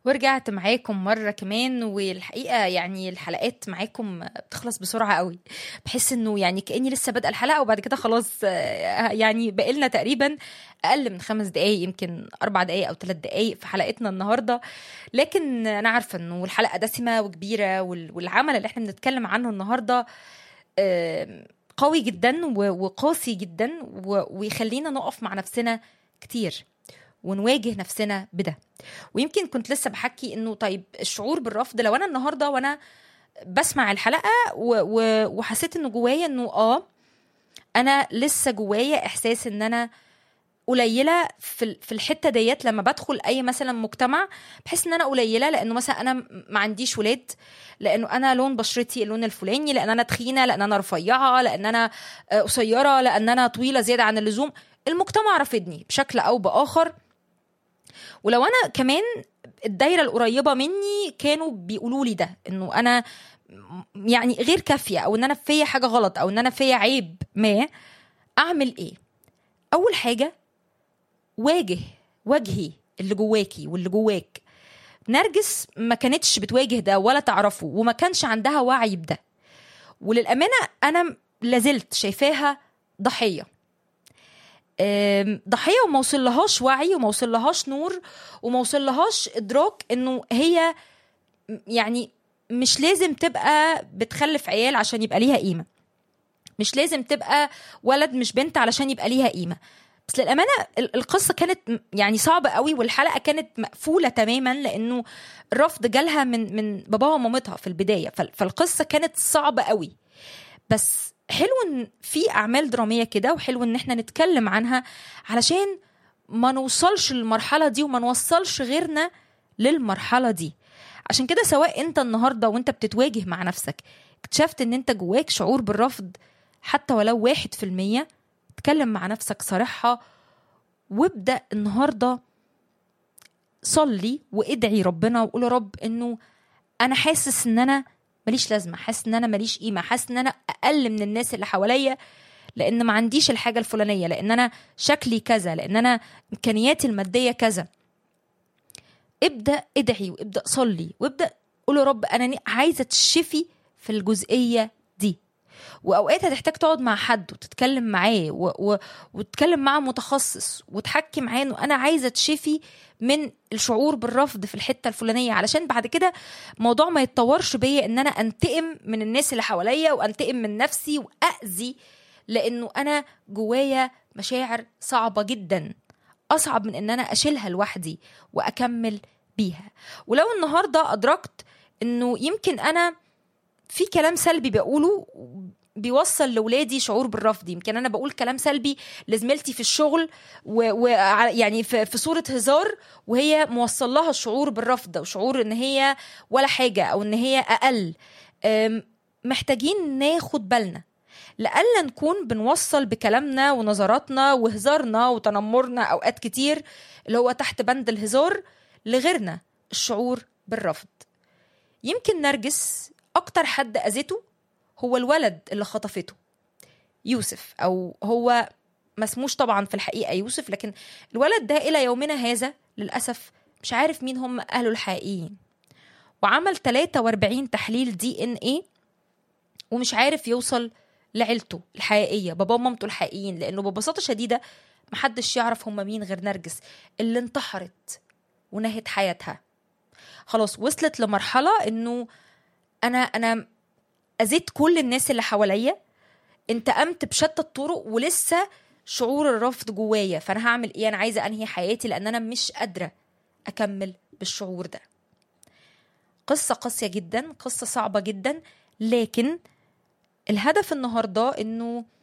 ورجعت معاكم مرة كمان والحقيقة يعني الحلقات معاكم بتخلص بسرعة قوي بحس انه يعني كأني لسه بادئة الحلقة وبعد كده خلاص آه، يعني بقالنا تقريبا أقل من خمس دقايق يمكن أربع دقايق أو ثلاث دقايق في حلقتنا النهاردة لكن أنا عارفة انه الحلقة دسمة وكبيرة وال- والعمل اللي احنا بنتكلم عنه النهاردة آم، قوي جدا و- وقاسي جدا و- ويخلينا نقف مع نفسنا كتير ونواجه نفسنا بده ويمكن كنت لسه بحكي انه طيب الشعور بالرفض لو انا النهارده وانا بسمع الحلقه و و وحسيت انه جوايا انه اه انا لسه جوايا احساس ان انا قليله في ال- في الحته ديت لما بدخل اي مثلا مجتمع بحس ان انا قليله لانه مثلا انا م- ما عنديش ولاد لانه انا لون بشرتي اللون الفلاني لان انا تخينه لان انا رفيعه لان انا آه، قصيره لان انا طويله زياده عن اللزوم المجتمع رافضني بشكل او باخر ولو انا كمان الدايره القريبه مني كانوا بيقولوا لي ده انه انا م- يعني غير كافيه او ان انا فيا حاجه غلط او ان انا فيا عيب ما اعمل ايه اول حاجه واجه واجهي اللي جواكي واللي جواك نرجس ما كانتش بتواجه ده ولا تعرفه وما كانش عندها وعي بده وللامانه انا لازلت شايفاها ضحيه أم، ضحيه وما وصلهاش وعي وما وصلهاش نور وما وصلهاش ادراك انه هي م- يعني مش لازم تبقى بتخلف عيال عشان يبقى ليها قيمه مش لازم تبقى ولد مش بنت علشان يبقى ليها قيمه بس للامانه ال- القصه كانت م- يعني صعبه قوي والحلقه كانت مقفوله تماما لانه الرفض جالها من من باباها ومامتها في البدايه فال- فالقصه كانت صعبه قوي بس حلو ان في اعمال دراميه كده وحلو ان احنا نتكلم عنها علشان ما نوصلش للمرحله دي وما نوصلش غيرنا للمرحله دي عشان كده سواء انت النهارده وانت بتتواجه مع نفسك اكتشفت ان انت جواك شعور بالرفض حتى ولو واحد في المية اتكلم مع نفسك صراحة وابدأ النهاردة صلي وادعي ربنا وقول يا رب انه انا حاسس ان انا ماليش لازمة حاسس ان انا ماليش قيمة حاسس ان انا اقل من الناس اللي حواليا لان ما عنديش الحاجة الفلانية لان انا شكلي كذا لان انا امكانياتي المادية كذا ابدا ادعي وابدا صلي وابدا قول يا رب انا ن- عايزه تشفي في الجزئيه دي واوقات هتحتاج تقعد مع حد وتتكلم معاه و... و... وتتكلم مع متخصص وتحكي معاه انه انا عايزه تشفي من الشعور بالرفض في الحته الفلانيه علشان بعد كده الموضوع ما يتطورش بيا ان انا انتقم من الناس اللي حواليا وانتقم من نفسي واذي لانه انا جوايا مشاعر صعبه جدا اصعب من ان انا اشيلها لوحدي واكمل بيها ولو النهارده ادركت انه يمكن انا في كلام سلبي بقوله بيوصل لولادي شعور بالرفض يمكن انا بقول كلام سلبي لزميلتي في الشغل و... و... يعني في... في صوره هزار وهي موصل لها الشعور بالرفض وشعور ان هي ولا حاجه او ان هي اقل أم، محتاجين ناخد بالنا لألا نكون بنوصل بكلامنا ونظراتنا وهزارنا وتنمرنا أوقات كتير اللي هو تحت بند الهزار لغيرنا الشعور بالرفض يمكن نرجس أكتر حد أذته هو الولد اللي خطفته يوسف أو هو ما اسموش طبعا في الحقيقة يوسف لكن الولد ده إلى يومنا هذا للأسف مش عارف مين هم أهله الحقيقيين وعمل 43 تحليل دي ان ايه ومش عارف يوصل لعيلته الحقيقيه بابا ومامته الحقيقيين لانه ببساطه شديده محدش يعرف هم مين غير نرجس اللي انتحرت ونهت حياتها خلاص وصلت لمرحله انه انا انا اذيت كل الناس اللي حواليا انتقمت بشتى الطرق ولسه شعور الرفض جوايا فانا هعمل ايه انا عايزه انهي حياتي لان انا مش قادره اكمل بالشعور ده قصه قاسيه جدا قصه صعبه جدا لكن الهدف النهارده انه